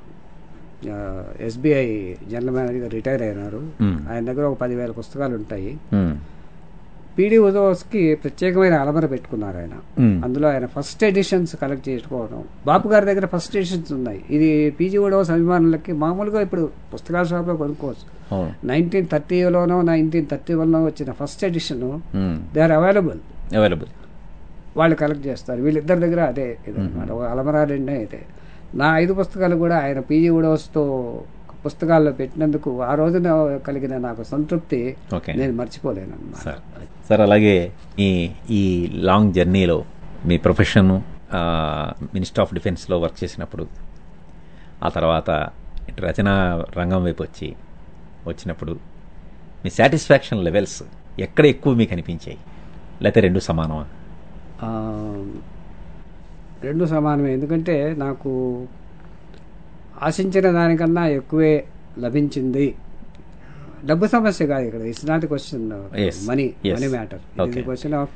B: ఎస్బీఐ జనరల్ మేనేజర్గా రిటైర్ అయినారు ఆయన దగ్గర ఒక పదివేల పుస్తకాలు ఉంటాయి పీడి ఉదోస్కి ప్రత్యేకమైన అలమర పెట్టుకున్నారు ఆయన
A: మ్మ్.
B: అందులో ఆయన ఫస్ట్ ఎడిషన్స్ కలెక్ట్ చేసుకోవడం బాపు గారి దగ్గర ఫస్ట్ ఎడిషన్స్ ఉన్నాయి ఇది పీజీ ఉడోస్ అభిమానులకి మామూలుగా ఇప్పుడు పుస్తకాల షాప్లో కొనుక్కోవచ్చు
A: అవును
B: నైన్టీన్ థర్టీలోనో నైన్టీన్ థర్టీ వన్లో వచ్చిన ఫస్ట్ ఎడిషన్
A: మ్మ్.
B: దే ఆర్ అవైలబుల్
A: అవైలబుల్
B: వాళ్ళు కలెక్ట్ చేస్తారు వీళ్ళిద్దరి దగ్గర అదే ఇదన్నమాట ఒక అలమరా రెండే అయితే నా ఐదు పుస్తకాలు కూడా ఆయన పీజీ ఉడోస్తో పుస్తకాల్లో పెట్టినందుకు ఆ రోజున కలిగిన నాకు సంతృప్తి
A: ఓకే
B: నేను మర్చిపోలేను అన్నమాట
A: సార్ సార్ అలాగే ఈ ఈ లాంగ్ జర్నీలో మీ ప్రొఫెషన్ మినిస్టర్ ఆఫ్ డిఫెన్స్లో వర్క్ చేసినప్పుడు ఆ తర్వాత ఇటు రచనా రంగం వైపు వచ్చి వచ్చినప్పుడు మీ సాటిస్ఫాక్షన్ లెవెల్స్ ఎక్కడ ఎక్కువ మీకు అనిపించాయి లేకపోతే రెండు సమానమా
B: ఆ, రెండు సమానమే ఎందుకంటే నాకు ఆశించిన దానికన్నా ఎక్కువే లభించింది డబ్బు సమస్య కాదు ఇక్కడ it's not question
A: Yes.
B: Money
A: Yes.
B: Money matter
A: Okay.
B: Question of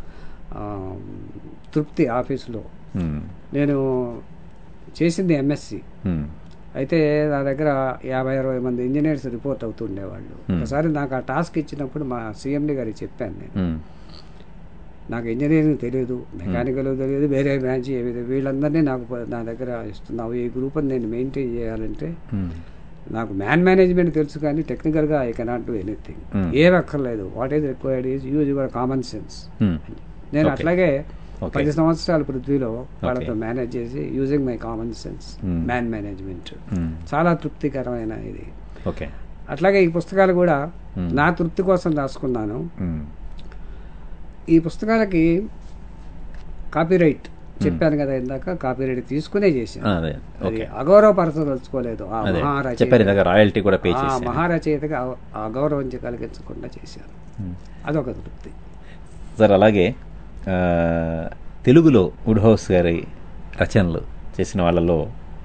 B: తృప్తి ఆఫీసులో
A: మ్మ్.
B: నేను చేసింది ఎంఎస్సి
A: మ్మ్.
B: అయితే నా దగ్గర యాభై అరవై మంది ఇంజనీర్స్ రిపోర్ట్ అవుతుండేవాళ్ళు
A: Hmm.
B: ఒకసారి నాకు ఆ టాస్క్ ఇచ్చినప్పుడు మా సిఎండి గారికి చెప్పాను నేను
A: మ్మ్.
B: నాకు ఇంజనీరింగ్ తెలియదు మెకానికల్ తెలియదు వేరే బ్రాంచ్ ఏమి తెలియదు వీళ్ళందరినీ నాకు ప- నా దగ్గర ఇస్తున్నావు ఈ గ్రూప్ నేను మెయింటైన్ చేయాలంటే
A: మ్మ్.
B: నాకు మ్యాన్ మేనేజ్మెంట్ తెలుసు కానీ టెక్నికల్గా I cannot do anything
A: Hmm.
B: ఏం అక్కర్లేదు what is required is use your common sense
A: మ్మ్.
B: నేను
A: Okay.
B: అట్లాగే
A: Okay.
B: పది సంవత్సరాల పృథ్వీలో వాళ్ళతో మేనేజ్ చేసి using my common sense
A: Hmm.
B: Man management
A: మ్మ్.
B: చాలా తృప్తికరమైన ఇది
A: ఓకే
B: అట్లాగే ఈ పుస్తకాలు కూడా
A: Hmm.
B: నా తృప్తి కోసం రాసుకున్నాను
A: మ్మ్.
B: ఈ పుస్తకాలకి కాపీరైట్ చెప్పాను కదా ఇందాక కాపీరైట్ తీసుకునే చేశాను
A: ఆ, అదే
B: అది
A: ఓకే
B: అగౌరవపరచదలుచుకోలేదు ఆ
A: అదే
B: మహారచయిత
A: చెప్పారు ఇందాక రాయల్టీ కూడా పే
B: ఆ
A: చేశాను
B: మహారచయితగా అవ- అగౌరవం కలిగించకుండా చేశాను
A: మ్మ్.
B: అదొక తృప్తి
A: సార్ అలాగే ఆ, తెలుగులో వుడ్ హౌస్ గారి రచనలు చేసిన వాళ్ళలో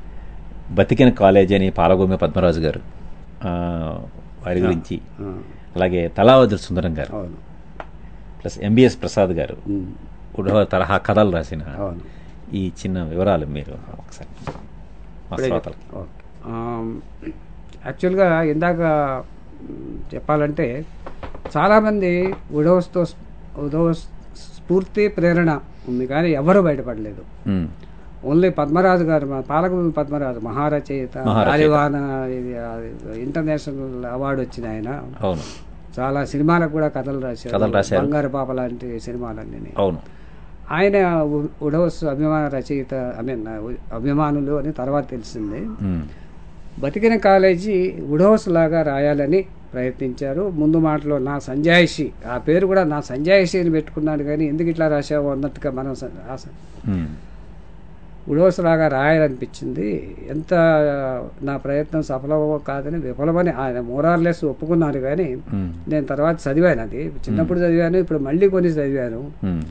A: బతికిన కాలేజ్ అని పాలగోమి పద్మరాజు గారు ఆ, వారి గురించి
B: ఆ,
A: అలాగే తలావదురు సుందరం గారు
B: అవును
A: ప్లస్ ఎంబీఎస్ ప్రసాద్ గారు
B: ఉమ్,
A: వుడ్ హౌస్ తరహా కథలు రాసిన
B: అవును
A: ఈ చిన్న వివరాలు మీరు ఒకసారి మా
B: ఇప్పుడే
A: శ్రోతలు
B: చెప్- ఓకే. ఆమ్, యాక్చువల్గా ఇందాక మ్, చెప్పాలంటే చాలామంది ఉడోస్తో ఉడోస్ స్ఫూర్తి ప్రేరణ ఉంది కానీ ఎవరు బయటపడలేదు
A: మ్మ్.
B: ఓన్లీ పద్మరాజు గారు మా పాలకభూమి పద్మరాజు మహారచయిత
A: మహారచయిత.
B: గాలివాన ఇది ఆ, ఇంటర్నేషనల్ అవార్డు వచ్చిన ఆయన
A: అవును
B: చాలా సినిమాలకు కూడా కథలు రాశారు
A: కథలు రాశారు.
B: బంగారు పాప లాంటి సినిమాలన్నీ
A: అవును
B: ఆయన ఉ- ఉడోస్ అభిమాన రచయిత ఐ మీన్ అభిమానులు అని తర్వాత తెలిసింది
A: మ్మ్.
B: బతికిన కాలేజీ ఉడోస్ లాగా రాయాలని ప్రయత్నించారు ముందు మాటలో నా సంజాయిషి ఆ పేరు కూడా నా సంజాయిషి అని పెట్టుకున్నాడు కానీ ఎందుకు ఇట్లా రాశావు అన్నట్టుగా మనం స- రాసాం
A: మ్మ్.
B: ఉడోస్ లాగా రాయాలనిపించింది ఎంత నా ప్రయత్నం సఫలమో కాదని విఫలమని ఆయన మోరార్లెస్ ఒప్పుకున్నాను కానీ
A: మ్మ్.
B: నేను తర్వాత చదివాను అది చిన్నప్పుడు చదివాను ఇప్పుడు మళ్ళీ కొన్ని చదివాను
A: మ్మ్.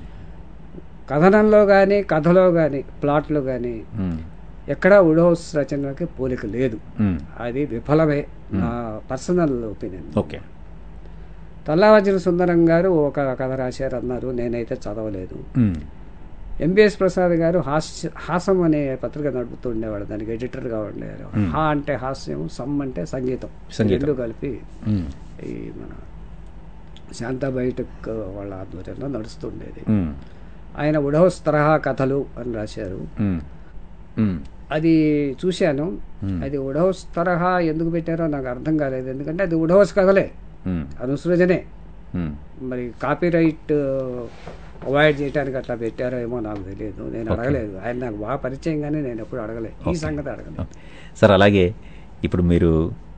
B: కథనంలో కానీ కథలో కానీ ప్లాట్లో కానీ
A: మ్మ్.
B: ఎక్కడా ఉడోస్ రచనకి పోలిక లేదు
A: మ్మ్.
B: అది విఫలమే నా personal opinion
A: okay
B: Tallavajjhala Sundaram గారు ఒక కథ రాశారు అన్నారు నేనైతే చదవలేదు
A: మ్మ్.
B: ఎంబీఎస్ ప్రసాద్ గారు హాస్య హాసం అనే పత్రిక నడుపుతూ ఉండేవాడు దానికి ఎడిటర్గా ఉండేవారు
A: Hmm.
B: హా అంటే హాస్యం సమ్ అంటే సంగీతం
A: సంగీతం.
B: రెండు కలిపి
A: మ్మ్.
B: ఈ మన శాంతా బయటక్ వాళ్ళ ఆధ్వర్యంలో నడుస్తుండేది
A: మ్మ్.
B: ఆయన ఉడహోస్ తరహా కథలు అని రాశారు
A: మ్మ్. మ్మ్.
B: అది చూశాను
A: Hmm.
B: అది ఉడహోస్ తరహా ఎందుకు పెట్టారో నాకు అర్థం కాలేదు ఎందుకంటే అది ఉడహోస్ కథలే
A: మ్మ్.
B: అనుసృజనే
A: మ్మ్.
B: మరి కాపీరైట్ అవాయిడ్ చేయడానికి అట్లా పెట్టారో ఏమో నాకు తెలియదు నేను
A: Okay.
B: అడగలేదు ఆయన నాకు బాగా పరిచయం కానీ నేను ఎప్పుడు అడగలేదు ఈ
A: Okay.
B: సంగతి అడగలేదు
A: ఓకే. సార్ అలాగే ఇప్పుడు మీరు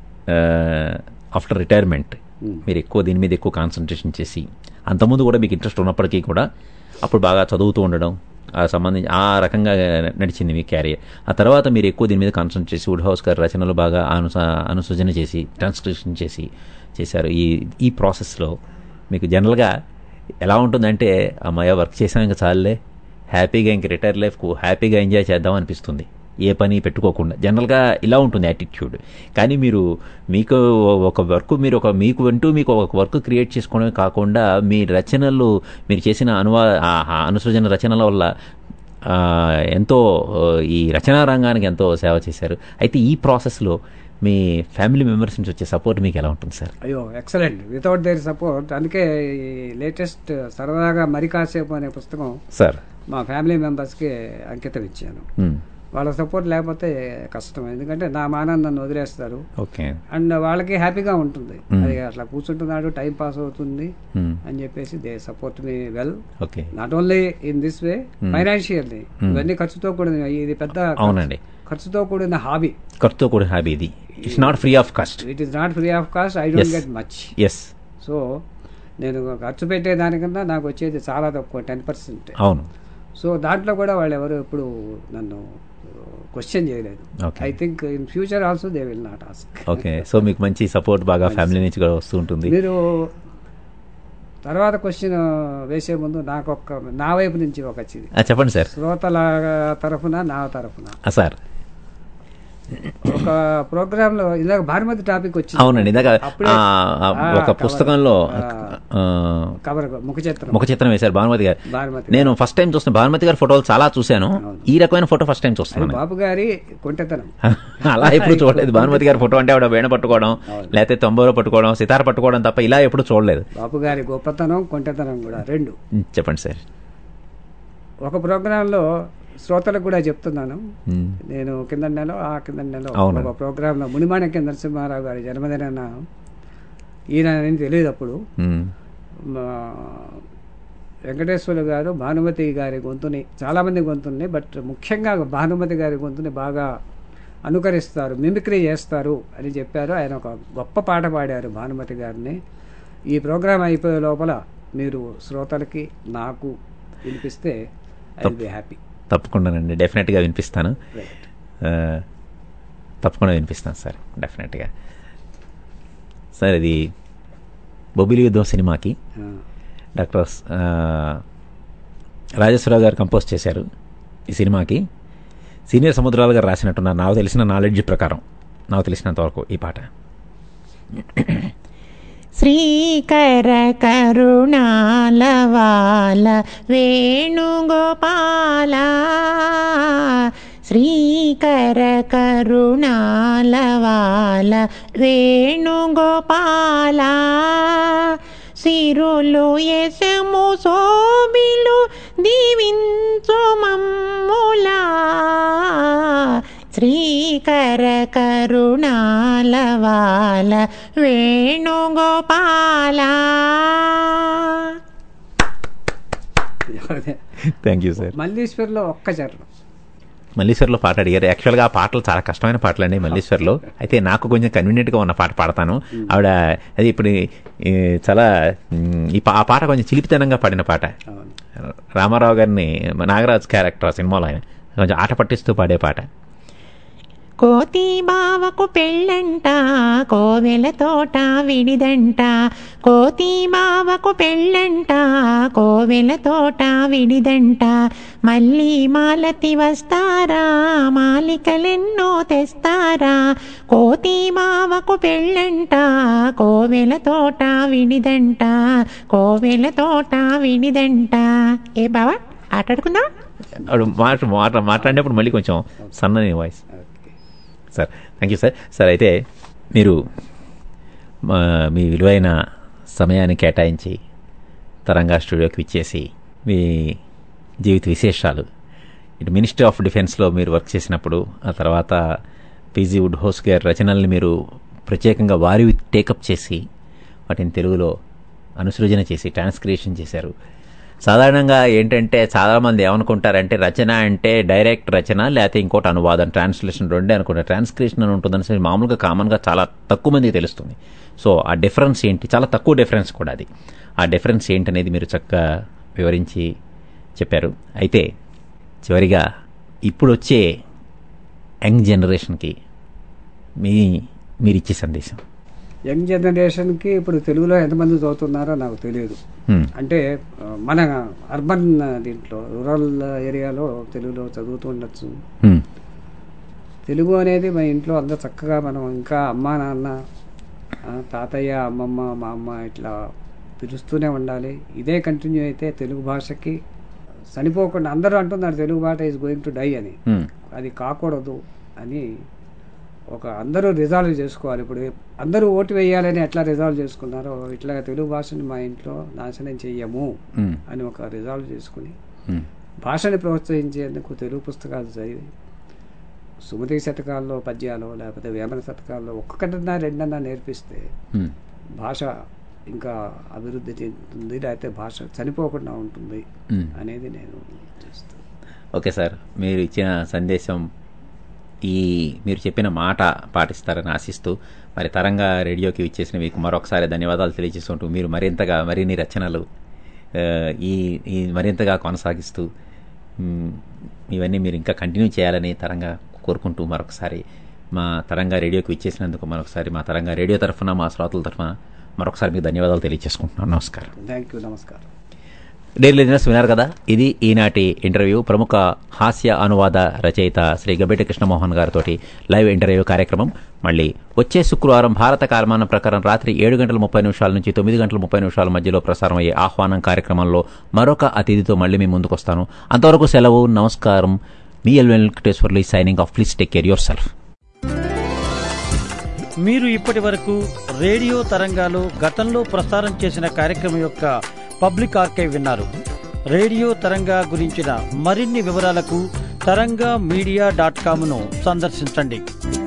A: ఆఫ్టర్ రిటైర్మెంట్
B: Hmm.
A: మీరు ఎక్కువ దీని మీద ఎక్కువ కాన్సన్ట్రేషన్ చేసి అంతకుముందు కూడా మీకు ఇంట్రెస్ట్ ఉన్నప్పటికీ కూడా అప్పుడు బాగా చదువుతూ ఉండడం ఆ సంబంధించి ఆ రకంగా నడిచింది మీ క్యారియర్ ఆ తర్వాత మీరు ఎక్కువ దీని మీద కాన్సన్ట్రేట్ చేసి వుడ్ హౌస్ గారి రచనలు బాగా అనుస అనుసృజన చేసి ట్రాన్స్క్రిప్షన్ చేసి చేశారు ఈ ఈ ప్రాసెస్లో మీకు జనరల్గా ఎలా ఉంటుందంటే అమ్మాయి వర్క్ చేసాం ఇంకా చాలులే హ్యాపీగా ఇంక రిటైర్ లైఫ్కు హ్యాపీగా ఎంజాయ్ చేద్దాం అనిపిస్తుంది ఏ పని పెట్టుకోకుండా జనరల్గా ఇలా ఉంటుంది యాటిట్యూడ్ కానీ మీరు మీకు ఒక వర్క్ మీరు ఒక మీకు అంటూ మీకు ఒక వర్క్ క్రియేట్ చేసుకోవడమే కాకుండా మీ రచనలు మీరు చేసిన అనువా ఆ అనుసృజన రచనల వల్ల ఆ, ఎంతో ఆ, ఈ రచనా రంగానికి ఎంతో సేవ చేశారు అయితే ఈ ప్రాసెస్లో మీ ఫ్యామిలీ మెంబర్స్ నుంచి వచ్చే సపోర్ట్ మీకు ఎలా ఉంటుంది సార్
B: అయ్యో ఎక్సలెంట్ వితౌట్ దేర్ సపోర్ట్ అందుకే ఈ లేటెస్ట్ సరదాగా మరి కాసేపు అనే పుస్తకం
A: సార్
B: మా ఫ్యామిలీ మెంబర్స్కి అంకితం ఇచ్చాను
A: మ్మ్.
B: వాళ్ళ సపోర్ట్ లేకపోతే కష్టం ఎందుకంటే నా మానాన్ని నన్ను వదిలేస్తారు
A: ఓకే
B: అండ్ వాళ్ళకి హ్యాపీగా ఉంటుంది
A: Hmm.
B: అది అట్లా కూర్చుంటున్నాడు టైం పాస్ అవుతుంది
A: మ్మ్.
B: అని చెప్పేసి they support me well
A: okay
B: not only in this way
A: Hmm.
B: Financially
A: Hmm.
B: ఇవన్నీ ఖర్చుతో కూడిన ఇది పెద్ద
A: అవునండి
B: ఖర్చుతో కూడిన హాబీ
A: ఖర్చుతో కూడా హ్యాబీ ఇది it's not free of cost
B: it is not free of cost I don't
A: Yes.
B: Get much
A: yes
B: so నేను ఖర్చు పెట్టే దానికన్నా నాకు వచ్చేది చాలా తక్కువ టెన్ పర్సెంట్
A: అవును
B: సో దాంట్లో కూడా వాళ్ళు ఎవరు ఎప్పుడు నన్ను క్వశ్చన్ చేయలేదు
A: Okay.
B: I think in future also they will not ask
A: okay so మీకు మంచి సపోర్ట్ బాగా ఫ్యామిలీ నుంచి కూడా వస్తూ ఉంటుంది
B: మీరు తర్వాత క్వశ్చన్ వేసే ముందు నాకు ఒక్క నా వైపు నుంచి ఒక వచ్చింది
A: ఆ, చెప్పండి సార్
B: శ్రోతల తరఫున నా తరఫున
A: ఆ, సార్
B: ఒక ప్రోగ్రామ్ లో ఇందాక భానుమతి టాపిక్ వచ్చింది
A: అవునండి ఇందాక
B: అప్పుడే
A: ఆ, ఆ,
B: ఆ,
A: ఒక
B: కవర్.
A: పుస్తకంలో
B: ఆ,
A: ఆ,
B: కవర్ ముఖ చిత్రం
A: ముఖ చిత్రం వేశారు భానుమతి గారు
B: భానుమతి
A: నేను ఫస్ట్ టైం చూస్తున్నా భానుమతి గారి ఫోటోలు చాలా చూశాను
B: అవును.
A: ఈ రకమైన ఫోటో ఫస్ట్ టైం
B: అది
A: చూస్తున్నాను
B: బాబు గారి కొంటెతనం
A: అలా ఎప్పుడు చూడలేదు భానుమతి గారి ఫోటో అంటే ఆవిడ వేణ పట్టుకోవడం
B: అవును.
A: లేకపోతే తొంభైలో పట్టుకోవడం సితార పట్టుకోవడం తప్ప ఇలా ఎప్పుడు చూడలేదు
B: బాబు గారి గొప్పతనం కొంటెతనం కూడా రెండు
A: ఉమ్, చెప్పండి సార్
B: ఒక ప్రోగ్రాంలో శ్రోతలకు కూడా చెప్తున్నాను
A: ఉమ్,
B: నేను కింద నెల ఆ కింద నెల
A: అవును.
B: ఒక ప్రోగ్రాంలో మునిమాణిక్య నరసింహారావు గారి జన్మదినాన ఈయన అని తెలియదు అప్పుడు
A: ఉమ్,
B: మా వెంకటేశ్వర గారు భానుమతి గారి గొంతుని చాలామంది గొంతుని బట్ ముఖ్యంగా భానుమతి గారి గొంతుని బాగా అనుకరిస్తారు మిమిక్రీ చేస్తారు అని చెప్పారు ఆయన ఒక గొప్ప పాట పాడారు భానుమతి గారిని ఈ ప్రోగ్రాం అయిపోయే లోపల మీరు శ్రోతలకి నాకు వినిపిస్తే ఐ విల్ బి హ్యాపీ
A: తప్పకుండానండి డెఫినెట్గా వినిపిస్తాను ఆ, తప్పకుండా వినిపిస్తాను సార్ డెఫినెట్గా సార్ ఇది బొబిలి యుద్ధం సినిమాకి డాక్టర్ స్- ఆ, రాజేశ్వరరావు గారు కంపోజ్ చేశారు ఈ సినిమాకి సీనియర్ సముద్రాలు గారు రాసినట్టున్నారు నాకు తెలిసిన నాలెడ్జ్ ప్రకారం నాకు తెలిసినంత వరకు ఈ పాట
C: శ్రీకర కరుణాలవాల వేణుగోపాల శ్రీకర కరుణాలవాల వేణుగోపాల సిరులు యశము శోభిలు దీవించు మమ్ములా శ్రీకర కరుణాలవాల వేణుగోపాల
A: థ్యాంక్ యూ సార్
B: మల్లీశ్వర్లో ఒక్క చరణం
A: మల్లీశ్వర్లో పాట అడిగారు యాక్చువల్గా ఆ పాటలు చాలా కష్టమైన పాటలు అండి మల్లీశ్వర్లో అయితే నాకు కొంచెం కన్వీనియంట్గా ఉన్న పాట పాడతాను ఆవిడ అది ఇప్పుడు ఈ, చాలా ఉమ్, ఈ పా- ఆ పాట కొంచెం చిలిపితనంగా పాడిన పాట
B: అవును
A: రామారావు గారిని నాగరాజ్ క్యారెక్టర్ ఆ సినిమాలో ఆయన కొంచెం ఆట పట్టిస్తూ పాడే పాట
C: కోతి బావకు పెళ్ళంట కోవెల తోట విడిదంట కోతి బావకు పెళ్ళంట కోవెల తోట విడిదంట మళ్ళీ మాలతి వస్తారా మాలికలెన్నో తెస్తారా కోతి బావకు పెళ్ళంట కోవెల తోట విడిదంట కోవెల తోట విడిదంట ఏ బావా ఆటాడుకుందాం
A: ఆవిడ మాట మాట మాట్లాడినప్పుడు మళ్ళీ కొంచెం సన్నని voice
B: okay
A: sir thank you sir sir అయితే మీరు మా- మీ విలువైన సమయాన్ని కేటాయించి తరంగా స్టూడియోకి విచ్చేసి మీ జీవిత విశేషాలు ఇటు మినిస్ట్రీ ఆఫ్ డిఫెన్స్లో మీరు వర్క్ చేసినప్పుడు ఆ తర్వాత పీజీ వుడ్ హోస్ గారి రచనల్ని మీరు ప్రత్యేకంగా వారి టేకప్ చేసి వాటిని తెలుగులో అనుసృజన చేసి ట్రాన్స్క్రియేషన్ చేశారు సాధారణంగా ఏంటంటే చాలామంది ఏమనుకుంటారంటే రచన అంటే డైరెక్ట్ రచన లేకపోతే ఇంకోటి అనువాదం ట్రాన్స్లేషన్ రెండే అనుకుంటారు ట్రాన్స్క్రిప్షన్ అని ఉంటుందని చెప్పి మామూలుగా కామన్గా చాలా తక్కువ మందికి తెలుస్తుంది సో ఆ డిఫరెన్స్ ఏంటి చాలా తక్కువ డిఫరెన్స్ కూడా అది ఆ డిఫరెన్స్ ఏంటనేది మీరు చక్కగా వివరించి చెప్పారు అయితే చివరిగా ఇప్పుడు వచ్చే యంగ్ జనరేషన్కి మీ మీరిచ్చే సందేశం
B: యంగ్ జనరేషన్కి ఇప్పుడు తెలుగులో ఎంతమంది చదువుతున్నారో నాకు తెలియదు
A: హ్మ్.
B: అంటే ఆ, మన అర్బన్ దీంట్లో రూరల్ ఏరియాలో తెలుగులో చదువుతూ ఉండొచ్చు
A: హ్మ్.
B: తెలుగు అనేది మన ఇంట్లో అందరూ చక్కగా మనం ఇంకా అమ్మ నాన్న ఆ, తాతయ్య అమ్మమ్మ మా అమ్మ ఇట్లా పిలుస్తూనే ఉండాలి ఇదే కంటిన్యూ అయితే తెలుగు భాషకి చనిపోకుండా అందరూ అంటున్నారు తెలుగు భాష ఈజ్ గోయింగ్ టు డై అని
A: హ్మ్.
B: అది కాకూడదు అని ఒక అందరూ రిజాల్వ్ చేసుకోవాలి ఇప్పుడు అందరూ ఓటు వేయాలని ఎట్లా రిజాల్వ్ చేసుకున్నారో ఇట్లా తెలుగు భాషని మా ఇంట్లో నాశనం చెయ్యము
A: ఉమ్,
B: అని ఒక రిజాల్వ్ చేసుకుని
A: ఉమ్,
B: భాషని ప్రోత్సహించేందుకు తెలుగు పుస్తకాలు చదివి సుమతి శతకాల్లో పద్యాలు లేకపోతే వేమన శతకాల్లో ఒక్కటన్నా రెండన్నా నేర్పిస్తే
A: ఉమ్.
B: భాష ఇంకా అభివృద్ధి చెందుతుంది లేకపోతే భాష చనిపోకుండా ఉంటుంది
A: ఉమ్.
B: అనేది నేను చూస్తాను
A: ఓకే సార్ మీరు ఇచ్చిన సందేశం ఈ మీరు చెప్పిన మాట పాటిస్తారని ఆశిస్తూ మరి తరంగా రేడియోకి ఇచ్చేసిన మీకు మరొకసారి ధన్యవాదాలు తెలియజేసుకుంటూ మీరు మరింతగా మరిన్ని రచనలు ఆ, ఈ ఈ మరింతగా కొనసాగిస్తూ మ్, ఇవన్నీ మీరు ఇంకా కంటిన్యూ చేయాలని తరంగా కోరుకుంటూ మరొకసారి మా తరంగా రేడియోకి ఇచ్చేసినందుకు మరొకసారి మా తరంగా రేడియో తరఫున మా శ్రోతల తరఫున మరొకసారి మీకు ధన్యవాదాలు తెలియజేసుకుంటున్నాను నమస్కారం
B: థ్యాంక్ యూ నమస్కారం
A: డైలీ లిజనర్స్ విన్నారు కదా ఇది ఈనాటి ఇంటర్వ్యూ ప్రముఖ హాస్య అనువాద రచయిత శ్రీ గబ్బెట్టి కృష్ణమోహన్ గారితో లైవ్ ఇంటర్వ్యూ కార్యక్రమం మళ్ళీ వచ్చే శుక్రవారం భారత కాలమానం ప్రకారం రాత్రి ఏడు గంటల ముప్పై నిమిషాల నుంచి తొమ్మిది గంటల ముప్పై నిమిషాల మధ్యలో ప్రసారం అయ్యే ఆహ్వానం కార్యక్రమంలో మరొక అతిథితో మళ్ళీ మీ ముందుకు వస్తాను అంతవరకు సెలవు నమస్కారం మీ L Venkateswarlu signing off please take care yourself
D: మీరు ఇప్పటి వరకు రేడియో తరంగాలో గతంలో ప్రసారం చేసిన కార్యక్రమం యొక్క పబ్లిక్ ఆర్కైవ్ విన్నారు రేడియో తరంగా గురించిన మరిన్ని వివరాలకు తరంగా మీడియా డాట్ కామ్ను సందర్శించండి